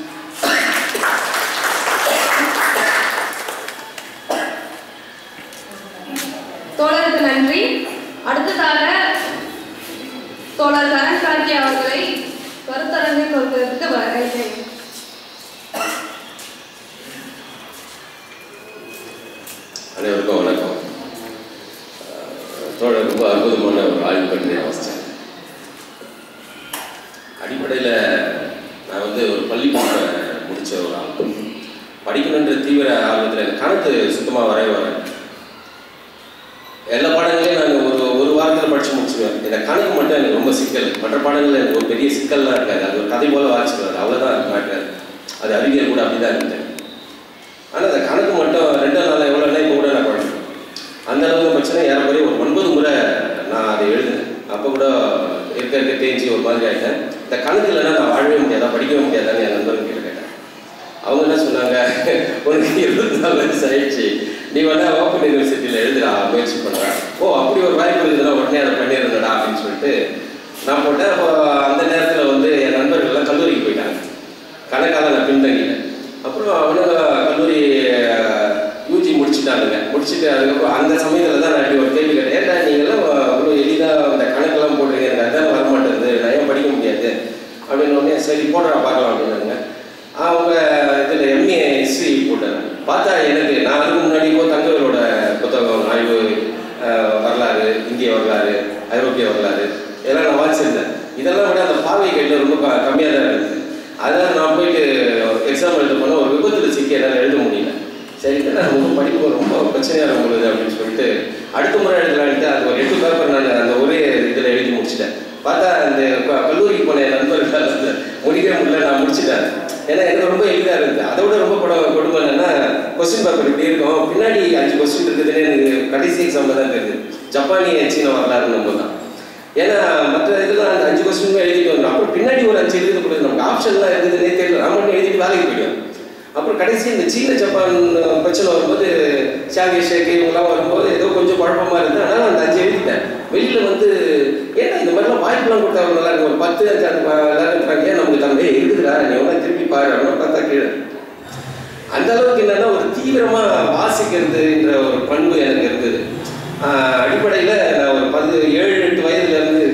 தோழருக்கு நன்றி அடுத்ததாக தோழர் கரண் கார்கி அவர்களை கருத்தரங்கை கொடுக்கிறதுக்கு வரவேற்கிறேன் அனைவருக்கும் வணக்கம் அஹ் தோழர் ரொம்ப அற்புதமான ஒரு ஆய்வு பற்றி அவசியம் அடிப்படையில் நான் வந்து ஒரு பள்ளி படிப்பை முடிச்ச ஒரு ஆள் படிக்கணுன்ற தீவிர ஆர்வத்தில் எனக்கு கணக்கு சுத்தமாக வரவே வர எல்லா பாடங்களையும் நான் ஒரு ஒரு வாரத்தில் படித்து முடிச்சுடுவேன் இந்த கணக்கு மட்டும் எனக்கு ரொம்ப சிக்கல் மற்ற பாடங்கள் எனக்கு ஒரு பெரிய சிக்கல்லாம் இருக்காது அது ஒரு கதை போல வாசிக்கிறது அவ்வளோதான் மேட்டர் அது அறிவியல் கூட அப்படி தான் இருந்தேன் ஆனால் அந்த கணக்கு மட்டும் ரெண்டு நாள் எவ்வளோனா இப்போ கூட நான் படிப்பேன் அந்த அளவுக்கு பிரச்சனை ஏறக்குறைய ஒரு ஒன்பது முறை நான் அதை எழுதினேன் அப்போ கூட இருக்க இருக்க தேஞ்சி ஒரு மாதிரி ஆகிட்டேன் இந்த கணக்கு இல்லைன்னா நான் வாழவே முடியாதா படிக்கவே முடியாதான்னு என் நண்பர்கள் கிட்ட கேட்டேன் அவங்க என்ன சொன்னாங்க உனக்கு இருபத்தி நாலு வயசு ஆயிடுச்சு நீ வேணா ஓப்பன் யூனிவர்சிட்டியில் எழுதுடா முயற்சி பண்ணுறேன் ஓ அப்படி ஒரு வாய்ப்பு இருந்ததுன்னா உடனே அதை பண்ணிடுறேன்டா அப்படின்னு சொல்லிட்டு நான் போட்டேன் அப்போ அந்த நேரத்தில் வந்து என் நண்பர்கள்லாம் கல்லூரிக்கு போயிட்டாங்க கணக்கால நான் பின்தங்கிட்டேன் அப்புறம் அவனுங்க கல்லூரி யூஜி முடிச்சுட்டானுங்க முடிச்சுட்டு அதுக்கப்புறம் அந்த சமயத்தில் தான் நான் இப்படி ஒரு கேள்வி கேட்டேன் ஏன்டா நீங்களாம் அவ்வளோ எளிதாக அந்த கணக்கெல்லாம் போடுறீங்க எனக்கு அதான் வர மாட்டேங்குது நான் ஏன் படிக்க முடியாது அப்படின்னு உடனே சரி போடுறா பார்க்கலாம் அப்படின்னாங்க அவங்க இதில் எம்ஏ ஹிஸ்ட்ரி போட்டாங்க பார்த்தா எனக்கு நான் அதுக்கு முன்னாடி இப்போ தங்கவரோட புத்தகம் ஆய்வு அஹ், வரலாறு இந்திய வரலாறு ஐரோப்பிய வரலாறு இதெல்லாம் நான் வாசிச்சிருந்தேன் இதெல்லாம் விட அந்த பார்வை கேட்டு ரொம்ப கம்மியாக தான் இருந்தது அதனால் நான் போயிட்டு எக்ஸாம் எழுத போனால் ஒரு விபத்தில் சிக்கி என்னால் எழுத முடியல சரி நான் ரொம்ப படிப்பு ரொம்ப பிரச்சனையாக இருக்கும் அப்படின்னு சொல்லிட்டு அடுத்த முறை எழுதலான்ட்டு அது ஒரு எட்டு பேப்பர் நான் அந்த ஒரே இதில் எழுதி முடிச்சிட்டேன் பார்த்தா அந்த க- கல்லூரிக்கு போன என் நண்பர்கள் அந்த முடிக்கவே முடியல நான் முடிச்சிட்டேன் ஏன்னா எனக்கு ரொம்ப எளிதாக இருந்தது அதை விட ரொம்ப கொடு கொடுமை என்னன்னா கொஸ்டின் பேப்பர் இப்படி இருக்கும் பின்னாடி அஞ்சு கொஸ்டின் இருக்குதுன்னு எனக்கு கடைசி எக்ஸாமில் தான் தெரியுது ஜப்பானிய சீன வரலாறுன்னு நம்ம தான் ஏன்னா மற்ற இதெல்லாம் அந்த அஞ்சு கொஸ்டின் எழுதிட்டு வந்தோம் அப்புறம் பின்னாடி ஒரு அஞ்சு எழுதி கொடுத்து நமக்கு ஆப்ஷன்லாம் இருக்குதுன்னே தெரியல நான் மட்டும் எழுதிட்டு வேலைக்கு போயிடுவேன் அப்புறம் கடைசி இந்த சீன ஜப்பான் பிரச்சனை வரும்போது ஷாகே ஷேக் இவங்கெல்லாம் வரும்போது ஏதோ கொஞ்சம் குழப்பமா இருந்தது ஆனால் அந்த அஞ்சு எழுதிட்டேன் வெளியில வந்து ஏன்னா இந்த மாதிரிலாம் வாய்ப்புலாம் கொடுத்தா நல்லா இருக்கும் ஒரு பத்து அஞ்சு அந்த ப- எல்லாரும் இருக்காங்க ஏன் நமக்கு தம்பி இருக்குதுடா நீ எவ்வளோ திருப்பி பாரு அப்படின்னு பார்த்தா கீழே அந்த அளவுக்கு என்னன்னா ஒரு தீவிரமா வாசிக்கிறதுன்ற ஒரு பண்பு எனக்கு இருந்தது ஆஹ் அடிப்படையில நான் ஒரு பது ஏழு எட்டு வயதுல இருந்து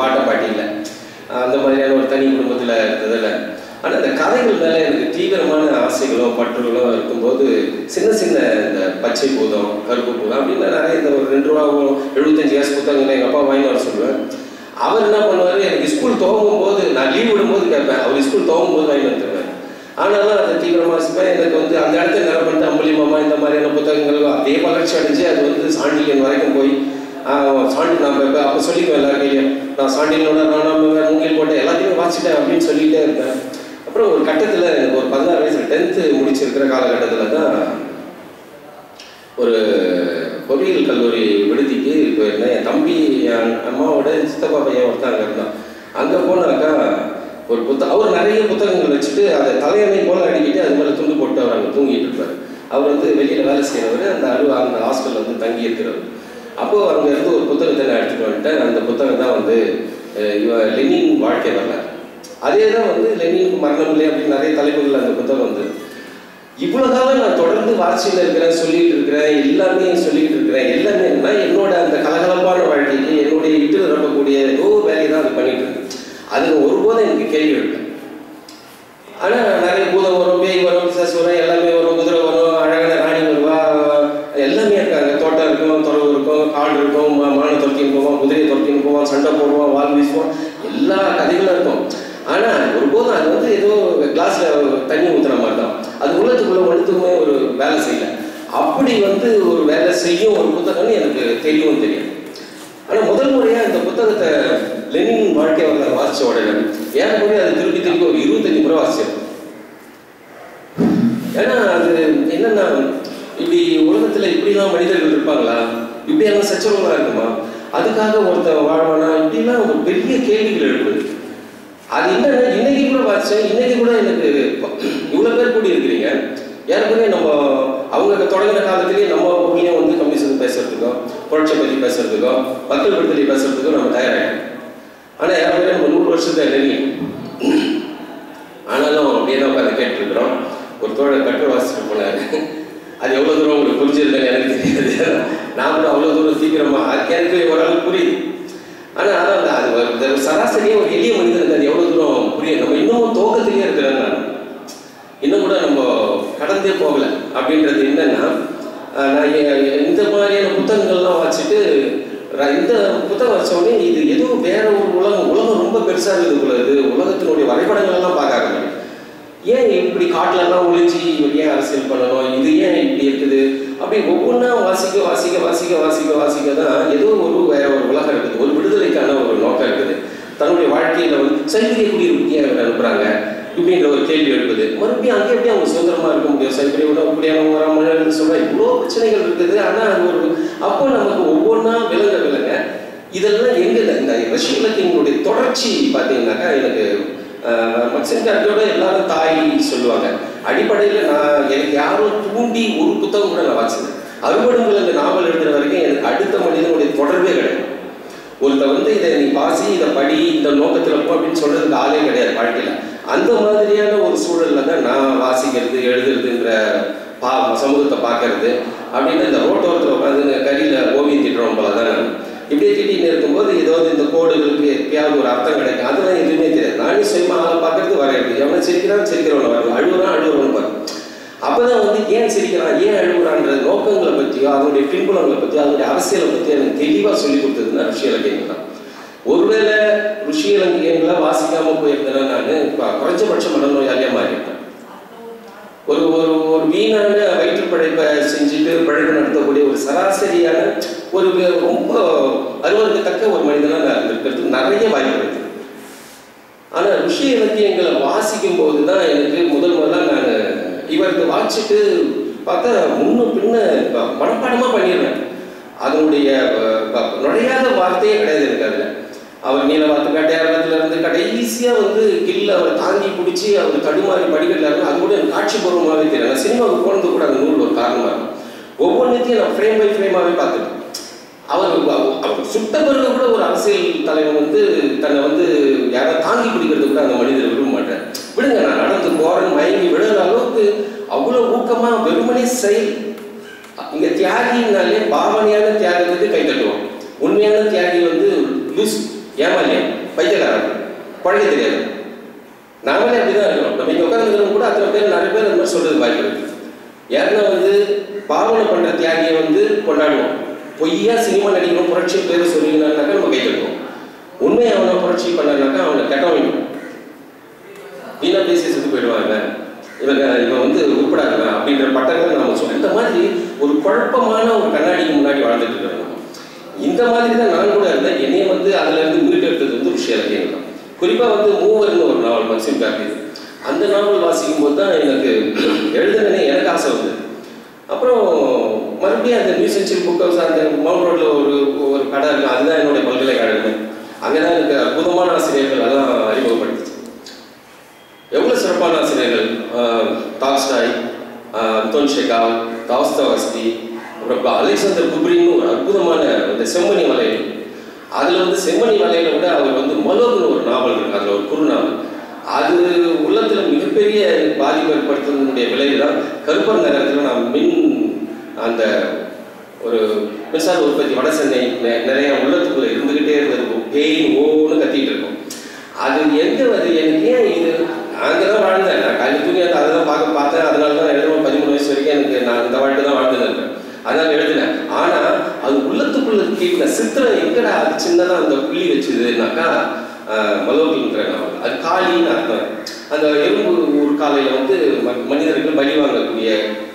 பாட்டை பாட்டி இல்லை அந்த மாதிரியான ஒரு தனி குடும்பத்தில் இருந்ததில்ல ஆனால் இந்த கதைகள் மேலே எனக்கு தீவிரமான ஆசைகளோ பற்றுகளோ இருக்கும்போது சின்ன சின்ன இந்த பச்சை பூதம் கருப்பு பூதம் அப்படின்னு நிறைய இந்த ஒரு ரெண்டு ரூபா எழுபத்தஞ்சு காசு புத்தகங்களை எங்கள் அப்பா வாங்கி வர சொல்லுவேன் அவர் என்ன பண்ணுவார் எனக்கு ஸ்கூல் துவங்கும் போது நான் லீவ் விடும்போது கேட்பேன் அவர் ஸ்கூல் துவங்கும் போது வாங்கி வந்துருவேன் ஆனாலும் அதை தீவிரமாக வச்சுப்பேன் எனக்கு வந்து அந்த இடத்துல நிற பண்ணிட்டு அம்பளி மாமா இந்த மாதிரியான புத்தகங்கள் அதே வளர்ச்சி அடைஞ்சு அது வந்து சாண்டிலியன் வரைக்கும் போய் ஆஹ், சாண்டி நான் இப்போ அப்போ சொல்லிக்குவேன் எல்லா கையிலையும் நான் சாண்டிலோட நான் நம்ம மூங்கில் போட்டேன் எல்லாத்தையுமே வாசிட்டேன் அப்படின்னு சொல்லிகிட்டே இருப்பேன் அப்புறம் ஒரு கட்டத்தில் எனக்கு ஒரு பதினாறு வயசுல டென்த்து முடிச்சிருக்கிற காலகட்டத்தில் தான் ஒரு பொறியியல் கல்லூரி விடுதிக்கு போயிருந்தேன் என் தம்பி என் அம்மாவோட சித்தப்பா பையன் ஒருத்தன் அங்கே இருந்தான் அங்கே போனாக்கா ஒரு புத்த அவர் நிறைய புத்தகங்கள் வச்சுட்டு அதை தலையணை போல அடிக்கிட்டு அது மேலே துண்டு போட்டு அவர் அங்கே தூங்கிட்டு இருப்பார் அவர் வந்து வெளியில் வேலை செய்கிறவர் அந்த அலுவ அந்த ஹாஸ்டலில் வந்து தங்கி இருக்கிறவர் அப்போது அங்கே இருந்து ஒரு புத்தகத்தை நான் எடுத்துகிட்டு வந்துட்டேன் அந்த புத்தகம் தான் வந்து அஹ், இவ லெனின் வாழ்க்கை வரலாறு அதே தான் வந்து லெனினுக்கு மரணம் இல்லை அப்படின்னு நிறைய தலைப்புகள் அந்த புத்தகம் வந்து இவ்வளவு காலம் நான் தொடர்ந்து வாட்சியில் இருக்கிறேன் சொல்லிட்டு இருக்கிறேன் எல்லாமே சொல்லிட்டு இருக்கிறேன் எல்லாமே என்னன்னா என்னோட அந்த கலகலப்பான வாழ்க்கைக்கு என்னுடைய இட்டு நிரப்பக்கூடிய ஏதோ ஒரு வேலையை தான் அது பண்ணிட்டு இருக்கேன் அது ஒருபோதும் எனக்கு கேள்வி எழுப்பேன் ஆனா நிறைய பூதம் வரும் பேய் வரும் பிசாசு வரும் எல்லாமே வரும் குதிரை வரும் அழகான ராணி வருவா எல்லாமே இருக்காங்க தோட்டம் இருக்கும் துறவு இருக்கும் காடு இருக்கும் மா- மானை துரத்தின்னு போவான் குதிரையை துரத்தின்னு போவான் சண்டை போடுவான் வால் வீசுவான் எல்லா கதைகளும் இருக்கும் ஆனா ஒருபோதும் அது வந்து ஏதோ கிளாஸ்ல தண்ணி ஊத்துற மாதிரி தான் அது உள்ளத்துக்குள்ள ஒன்றுத்துக்குமே ஒரு வேலை செய்யல அப்படி வந்து ஒரு வேலை செய்யும் ஒரு புத்தகம்னு எனக்கு தெரியவும் தெரியும் ஆனா முதல் முறையா இந்த புத்தகத்தை லெனின் வாழ்க்கை வரலாறு வாசிச்ச உடனே ஏறக்குறைய அது திருப்பி திருப்பி ஒரு இருபத்தஞ்சு முறை வாசிச்சேன் ஏன்னா அது என்னன்னா இப்படி உலகத்துல இப்படிலாம் மனிதர்கள் இருப்பாங்களா இப்படியெல்லாம் சச்சரவுகளா இருக்குமா அதுக்காக ஒருத்தன் வாழ்வானா இப்படிலாம் ஒரு பெரிய கேள்விகள் எழுப்புது அது என்னன்னா இன்னைக்கு கூட வாசிச்சேன் இன்னைக்கு கூட எனக்கு இவ்வளவு பேர் கூடி இருக்கிறீங்க ஏற்கனவே நம்ம அவங்க தொடங்கின காலத்திலேயே நம்ம ஊர்லயும் வந்து கம்யூனிசம் பேசுறதுக்கோ புரட்சியை பத்தி பேசுறதுக்கோ மக்கள் விடுதலை பேசுறதுக்கோ நம்ம தயாராகிட்டோம் ஆனா ஏற்கனவே நம்ம நூறு வருஷத்தை நெருங்கி ஆனாலும் அப்படியே தான் உட்காந்து கேட்டுருக்குறோம் ஒரு தோழர் கட்டு வாசிச்சுட்டு போனாரு அது எவ்வளோ தூரம் உங்களுக்கு புரிஞ்சிருந்தேன்னு எனக்கு தெரியாது நான் கூட அவ்வளோ தூரம் சீக்கிரமா அது எனக்கு ஓரளவுக்கு புரியுது ஆனால் அதான் அந்த அது ஒரு- இந்த சராசரியாக ஒரு எளிய மனிதனுக்கு அது எவ்வளோ தூரம் புரியும் நம்ம இன்னமும் துவக்கத்திலேயே இருக்கிறேன் நான் இன்னும் கூட நம்ம கடந்தே போகல அப்படின்றது என்னன்னா அஹ், நான் எ- இந்த மாதிரியான புத்தகங்கள்லாம் வாசிச்சுட்டு ர- இந்த புத்தகம் வச்ச உடனே இது ஏதோ வேற ஒரு உலகம் உலகம் ரொம்ப பெருசா இருக்குது போல இது உலகத்தினுடைய வரைபடங்கள் எல்லாம் பார்க்க ஆரம்பிக்கும் ஏன் இப்படி காட்டுல எல்லாம் ஒளிஞ்சு இவர் ஏன் அரசியல் பண்ணணும் இது ஏன் இப்படி இருக்குது அப்படி ஒவ்வொன்றா வாசிக்க வாசிக்க வாசிக்க வாசிக்க வாசிக்க தான் ஏதோ ஒரு வேற ஒரு உலகம் இருக்குது ஒரு விடுதலைக்கான ஒரு நோக்கம் இருக்குது தன்னுடைய வாழ்க்கையில வந்து சைவரிய குடியிருப்புக்கு ஏன் இவர் அனுப்புறாங்க இப்படின்ற ஒரு கேள்வி எழுப்புது மறுபடியும் அங்கே எப்படி அவங்க சுதந்திரமா இருக்க முடியும் சைவரிய உணவு குடியானவங்க வராமல் சொல்ற இவ்வளோ பிரச்சனைகள் இருக்குது ஆனா அது ஒரு அப்போ நமக்கு ஒவ்வொன்றா விலங்க விலங்க இதெல்லாம் எங்க இந்த ரஷ்ய இலக்கியங்களுடைய தொடர்ச்சி பார்த்தீங்கன்னாக்கா எனக்கு மக்சன்கார்டோட எல்லாரும் தாய் சொல்லுவாங்க அடிப்படையில் நான் எனக்கு யாரும் தூண்டி ஒரு புத்தகம் கூட நான் வாசிச்சேன் அறுபடுங்கள் அந்த நாவல் எழுதுற வரைக்கும் எனக்கு அடுத்த மனிதனுடைய தொடர்பே கிடையாது ஒருத்த வந்து இதை நீ வாசி இதை படி இந்த நோக்கத்தில் போ அப்படின்னு சொல்றதுக்கு ஆளே கிடையாது வாழ்க்கையில அந்த மாதிரியான ஒரு சூழல்ல தான் நான் வாசிக்கிறது எழுதுறதுன்ற பா சமூகத்தை பார்க்கறது அப்படின்னு இந்த ரோட்டோரத்தில் உட்காந்து கரியில ஓவியம் திட்டுறோம் போல தான் நான் இப்படியே திட்டின்னு இருக்கும்போது ஏதாவது இந்த கோடுகளுக்கு எப்பயாவது ஒரு அர்த்தம் கிடைக்கும் அதெல்லாம் எதுவுமே தெரியாது நானே சுயமா ஆளை பார்க்கறது வரையிறது எவனை சிரிக்கிறான் சிரிக்கிறவனை வரும் அழுகுறான் அழுகுறவன் பாரு அப்பதான் வந்து ஏன் சிரிக்கிறான் ஏன் அழுகுறான்ற நோக்கங்களை பற்றியோ அதனுடைய பின்புலங்களை பற்றியோ அதனுடைய அரசியலை பற்றி எனக்கு தெளிவாக சொல்லி கொடுத்ததுன்னா ருஷி இலக்கியங்கள் தான் ஒருவேளை ருஷி இலக்கியங்களை வாசிக்காம போயிருந்தேன்னா நான் குறைஞ்சபட்ச மனநோயாளியா மாறிட்டேன் ஒரு ஒரு ஒரு வீணான வயிற்று படைப்பை செஞ்சுட்டு பழக்கம் நடத்தக்கூடிய ஒரு சராசரியான ஒரு வே- ரொம்ப அருவருக்கத்தக்க ஒரு மனிதனா நான் இருந்திருக்கிறதுக்கு நிறைய வாய்ப்பு இருக்கு ஆனா ருஷி இலக்கியங்களை வாசிக்கும் போது தான் எனக்கு முதல் முதல்ல நான் இவருக்கு வாசிச்சுட்டு பார்த்தா முன்னும் பின்ன ப- மனப்பாடமா பண்ணிடுறேன் அதனுடைய அஹ், ப- நுழையாத வார்த்தையே கிடையாது எனக்கு அதுல அவர் நீலவாத்து கட்டையாரத்துல இருந்து கடைசியா வந்து கில்ல அவர் தாங்கி பிடிச்சி அவர் தடுமாறி படிக்கல இருந்து அது கூட எனக்கு காட்சி பூர்வமாகவே தெரியும் நான் சினிமாவுக்கு போனது கூட அந்த நூல் ஒரு காரணமா இருக்கும் ஒவ்வொன்றுத்தையும் நான் ஃப்ரேம் பை ஃப்ரேமாவே பார்த்துட்டேன் அவர் அவர் சுட்ட பிறகு கூட ஒரு அரசியல் தலைவன் வந்து தன்னை வந்து யாரை தாங்கி பிடிக்கிறது கூட அந்த மனிதர் விரும்ப மாட்டார் விடுங்க நான் நடந்து போறேன் மயங்கி விடுற அளவுக்கு அவ்வளவு ஊக்கமா வெறுமனே செயல் இங்க தியாகினாலே பாவனையான தியாகத்துக்கு கை தட்டுவோம் உண்மையான தியாகி வந்து லூஸ் ஏமாலியா பைத்தியக்காரன் பழக தெரியாது நாமளே அப்படிதான் இருக்கிறோம் நம்ம இங்க உட்காந்துக்கிறவங்க கூட அத்தனை பேர் நிறைய பேர் அந்த மாதிரி சொல்றது வாய்ப்பு இருக்கு யாருன்னா வந்து பாவனை பண்ற தியாகியை வந்து கொண்டாடுவோம் பொய்யா சினிமா நடிக்கணும் புரட்சி பேர் சொன்னீங்கன்னாக்கா நம்ம கை தட்டுவோம் உண்மையை அவனை புரட்சி பண்ணானாக்கா அவனை கெட்டவன் வீணா பேசி செத்து போயிடுவாங்க இவங்க இவன் வந்து உருப்படாதவன் அப்படின்ற பட்டங்களை நாம சொல்றோம் இந்த மாதிரி ஒரு குழப்பமான ஒரு கண்ணாடிக்கு முன்னாடி வாழ்ந்துட்டு இருக்கிறோம் நம்ம. இந்த மாதிரி தான் நான் கூட இருந்தேன் என்னைய வந்து அதுல இருந்து மீட்டெடுத்தது வந்து விஷயம் இலக்கியம் தான் குறிப்பா வந்து மூவர்னு ஒரு நாவல் மக்சிம் கார்கி அந்த நாவல் வாசிக்கும் போது தான் எனக்கு எழுதுனே எனக்கு ஆசை வந்தது அப்புறம் மறுபடியும் அந்த நியூ சென்ச்சுரி புக் ஹவுஸ் அந்த மவுண்ட் ரோட்ல ஒரு ஒரு கடை இருக்கு அதுதான் என்னுடைய பல்கலைக்கழகம் அங்கே தான் எனக்கு அற்புதமான ஆசிரியர்கள் அதான் அறிமுகப்படுத்துச்சு எவ்வளவு சிறப்பான ஆசிரியர்கள் ஆஹ் டால்ஸ்டாய் ஆஹ் அந்தோன் ஷெகாவ் தாஸ்தவஸ்தி அப்புறம் அலெக்சாந்தர் குப்ரின்னு ஒரு அற்புதமான இந்த செம்மணி வலையில் அதுல வந்து செம்மணி வலையில விட அவர் வந்து மலோகன் ஒரு நாவல் இருக்கு அதுல ஒரு குறு நாவல் அது உள்ளத்துல மிகப்பெரிய பாதிப்பு ஏற்படுத்துவதனுடைய விளைவு தான் கருப்பர் நகரத்தில் நான் மின் அந்த ஒரு மின்சார உற்பத்தி வட சென்னை நெ- நிறைய உள்ளத்துக்குள்ள இருந்துகிட்டே இருந்தது பெயின் ஓன்னு கத்திட்டு இருக்கும் அது எங்க வருது எனக்கு ஏன் இது அங்கே தான் வாழ்ந்தேன் நான் கல்வி தூங்கி அதை தான் பார்க்க பார்த்தேன் அதனால தான் எழுதுவோம் பதிமூணு வயசு வரைக்கும் எனக்கு நான் இந்த வாழ்க்கை தான் வாழ்ந்துருக்கேன் அதனால எழுதினேன் ஆனா அது உள்ளத்துக்குள்ள கேட்கிற சித்திரம் எங்கடா அது சின்னதா அந்த புள்ளி வச்சுதுனாக்கா மலோகின்ற நாவல் அது காளின்னு அர்த்தம் அந்த எறும்பு ஒரு காலையில வந்து ம- மனிதர்கள் பலி வாங்கக்கூடிய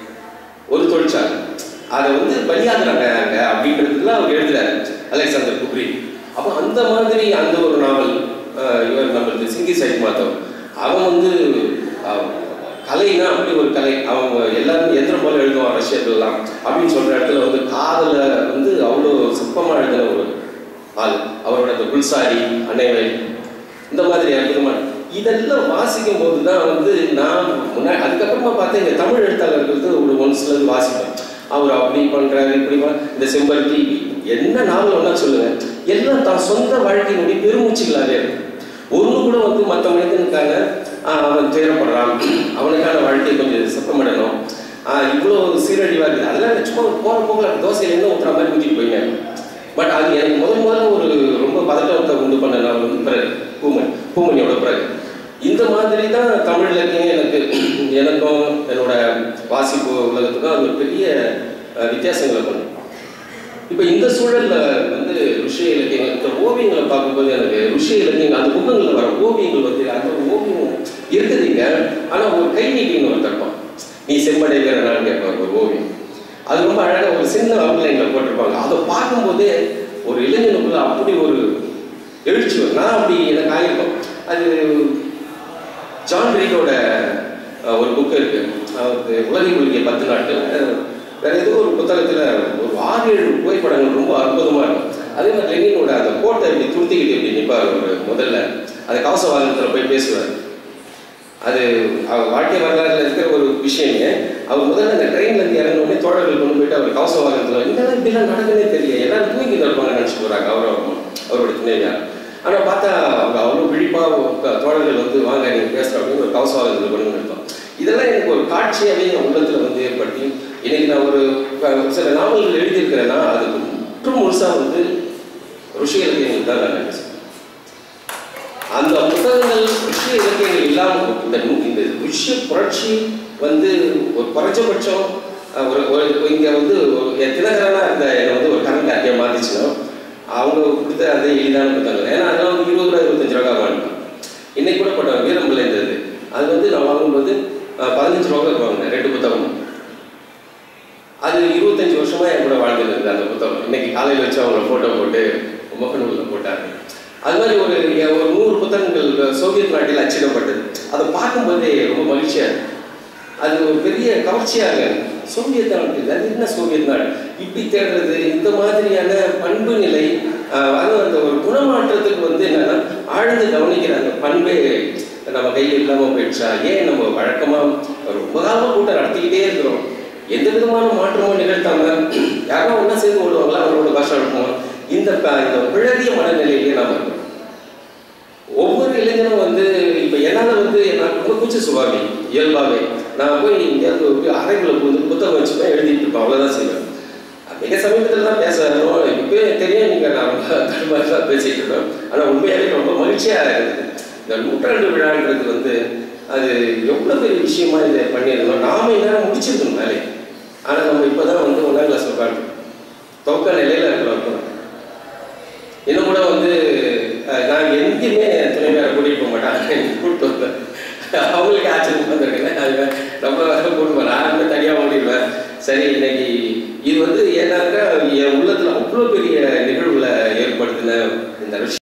ஒரு தொழிற்சாலை அதை வந்து பலியாக்குறாங்க அங்க அப்படின்றதுக்குலாம் அவர் எழுதுறாரு அலெக்சாந்தர் குப்ரி அப்போ அந்த மாதிரி அந்த ஒரு நாவல் அஹ், இவர் நம்மளுக்கு சிங்கி சைட் மாத்தவர் அவன் வந்து அஹ், கலைனா அப்படி ஒரு கலை அவங்க எல்லாரும் எந்திரம் போல எழுதுவான் ரஷ்யர்கள்லாம் அப்படின்னு சொல்ற இடத்துல வந்து காதல வந்து அவ்வளோ சிற்பமா எழுதின ஒரு ஆள் அவரோட அந்த புல்சாரி அன்னைவை இந்த மாதிரி அற்புதமான இதெல்லாம் வாசிக்கும் போது தான் வந்து நான் முன்னாடி அதுக்கப்புறமா பார்த்தா இந்த தமிழ் எழுத்தாளர்களுக்கு ஒரு ஒன் சிலது வாசிப்பேன் அவர் அப்படி பண்றாரு இப்படி பண்றாரு. இந்த செம்பருத்தி என்ன நாவல் வேணா சொல்லுங்க எல்லாம் தான் சொந்த வாழ்க்கையினுடைய பெருமூச்சுகளாவே இருக்கு ஒண்ணு கூட வந்து மற்ற மனிதனுக்கான ஆஹ், அவன் துயரப்படுறான் அவனுக்கான வாழ்க்கையை கொஞ்சம் சுத்தமிடணும் ஆஹ், இவ்வளோ சீரழிவா இருக்குது அதெல்லாம் சும்மா போற போக்கில் தோசையில இருந்து ஊத்துற மாதிரி ஊற்றிட்டு போயிங்க பட் அது எனக்கு முதல் முதல்ல ஒரு ரொம்ப பதட்டத்தை உண்டு பண்ண நாவல் வந்து பிறகு பூமணி பூமணியோட பிறகு இந்த மாதிரி தான் தமிழ் இலக்கியம் எனக்கு எனக்கும் என்னோட வாசிப்பு உலகத்துக்கும் அது ஒரு பெரிய அஹ், வித்தியாசங்களை பண்ணும் இப்போ இந்த சூழல்ல வந்து ருஷ்ய இலக்கியங்கள் இந்த ஓவியங்களை பார்க்கும்போது எனக்கு ருஷ்ய இலக்கியங்கள் அந்த புத்தகங்களில் வர ஓவியங்கள் வந்து அந்த ஒரு ஓவியம் இருக்குதுங்க ஆனா ஒரு கை நீட்டின்னு ஒரு தட்டம் நீ செம்மடைகிறனான்னு கேட்பாங்க ஒரு ஓவியம் அது ரொம்ப அழகா ஒரு சின்ன அவுட்லைன்ல போட்டிருப்பாங்க அதை பார்க்கும்போதே ஒரு இளைஞனுக்குள்ள அப்படி ஒரு எழுச்சி வரும் நான் அப்படி எனக்கு ஆயிருக்கும் அது ஜான் ரீடோட அஹ், ஒரு புக் இருக்கு அவருக்கு உலகை குலுக்கிய பத்து நாட்கள் அஹ், வேற ஏதோ ஒரு புத்தகத்துல ஒரு ஆறு ஏழு புகைப்படங்கள் ரொம்ப அற்புதமா இருக்கும் அதே மாதிரி லெனினோட அந்த கோட்டை இப்படி துருத்திக்கிட்டு இப்படி நிற்பார் ஒரு முதல்ல அது கவச வாகனத்தில் போய் பேசுவார் அது அவர் வாழ்க்கை வரலாறுல இருக்கிற ஒரு விஷயங்க அவர் முதல்ல அந்த ட்ரெயின்ல இருந்து இறங்கின உடனே தோழர்கள் கொண்டு போயிட்டு அவர் கவச வாகனத்தில் இதெல்லாம் இப்படிலாம் நடக்குன்னே தெரியல எல்லாரும் தூங்கி இருப்பாங்க நினச்சி போறாங்க அவரும் அவரோட துணைவியார் ஆனா பார்த்தா அவங்க அவ்வளோ விழிப்பா உக்க- தோழர்கள் வந்து வாங்க நீங்க பேசுற அப்படின்னு ஒரு கவச வாகனத்தில் கொண்டு நிறுத்தோம் இதெல்லாம் எனக்கு ஒரு காட்சியாவே என் உள்ளத்துல வந்து ஏற்படுத்தி இன்னைக்கு நான் ஒரு அஹ், சில நாவல்கள் எழுதியிருக்கிறேன்னா அதுக்கு முற்று முழுசா வந்து ருஷி இலக்கியங்கள் தான் நான் நினைச்சேன் அந்த புத்தகங்கள் ருஷ்ய இலக்கியங்கள் இல்லாமல் இந்த நூ- இந்த ருஷ்ய புரட்சி வந்து ஒரு குறைஞ்சபட்சம் அஹ், ஒரு ஒரு இங்க வந்து ஒரு என் தினகரனா இருந்த என்னை வந்து ஒரு கரண்ட் அட்டியை மாத்திச்சுன்னா அவங்க கொடுத்த அந்த எளிதான புத்தகங்கள் ஏன்னா அதெல்லாம் வந்து இருபது ரூபா இருபத்தஞ்சு ரூபா வாங்கினேன் இன்னைக்கு கூட போட்டேன் வீரம்பிள்ளை இருந்தது அது வந்து நான் வாங்கும்போது அஹ், பதினஞ்சு ரூபா வாங்கினேன் ரெண்டு புத்தகமும் அது இருபத்தஞ்சு வருஷமா என் கூட வாழ்ந்துட்டு இருந்தது அந்த புத்தகம் இன்னைக்கு காலையில் வச்சு அவங்க போட்டோ போட்டு முகநூலில் போட்டாங்க அது மாதிரி ஒரு ஒரு நூறு புத்தகங்கள் சோவியத் நாட்டில் அச்சிடப்பட்டது அதை பார்க்கும்போதே ரொம்ப மகிழ்ச்சியா இருக்கு. அது ஒரு பெரிய கவர்ச்சியாக சோவியத் நாட்டு அது என்ன சோவியத் நாடு இப்படி தேடுறது இந்த மாதிரியான பண்பு நிலை ஆஹ், அதுவும் அந்த ஒரு குணமாற்றத்துக்கு வந்து என்னன்னா ஆழ்ந்து கவனிக்கிற அந்த பண்பே நம்ம கையில் இல்லாமல் போயிடுச்சா ஏன் நம்ம வழக்கமா ரொம்ப காலமா கூட்டம் நடத்திக்கிட்டே இருக்கிறோம் எந்த விதமான மாற்றமும் நிகழ்த்தாம யாரோ ஒன்றா சேர்ந்து ஓடுவாங்களா அவங்களோட பாஷை அனுப்புவோம் இந்த ப- இந்த பிழறிய மனநிலையிலேயே நாம இருக்கோம் ஒவ்வொரு இளைஞனும் வந்து இப்ப என்னால வந்து நான் ரொம்ப கூச்ச சுபாவி இயல்பாவே நான் போய் எங்கேயாவது போய் அறைக்குள்ள போய் புத்தகம் வச்சுப்பேன் எழுதிட்டு இருப்பேன் அவ்வளவுதான் செய்வேன் மிக சமீபத்தில் தான் பேச எப்பயும் எனக்கு தெரியும் நீங்கள் நான் ரொம்ப தடுமாறிலாம் பேசிட்டு இருக்கோம் ஆனால் உண்மையாகவே ரொம்ப மகிழ்ச்சியாக இருக்குது இந்த நூற்றாண்டு விழான்றது வந்து அது எவ்வளோ பெரிய விஷயமா இதை பண்ணியிருந்தோம் நாம இந்நேரம் முடிச்சிருக்கணும் வேலையை ஆனால் நம்ம இப்போ தான் வந்து ஒன்றாம் கிளாஸ் உட்காந்து துவக்க நிலையில் இருக்கிறோம் இன்னும் கூட வந்து அஹ், நான் எங்கேயுமே என் துணைவியாரை கூட்டிகிட்டு போக மாட்டாங்க கூப்பிட்டு வந்தேன் அவங்களுக்கு ஆச்சரியம் வந்திருக்கேன் அது ரொம்ப கூட்டு போகிறேன் யாருமே தனியாக ஓடிடுவேன் சரி இன்னைக்கு இது வந்து ஏன்னாக்கா என் உள்ளத்தில் அவ்வளோ பெரிய நிகழ்வுகளை ஏற்படுத்தின இந்த விஷயம்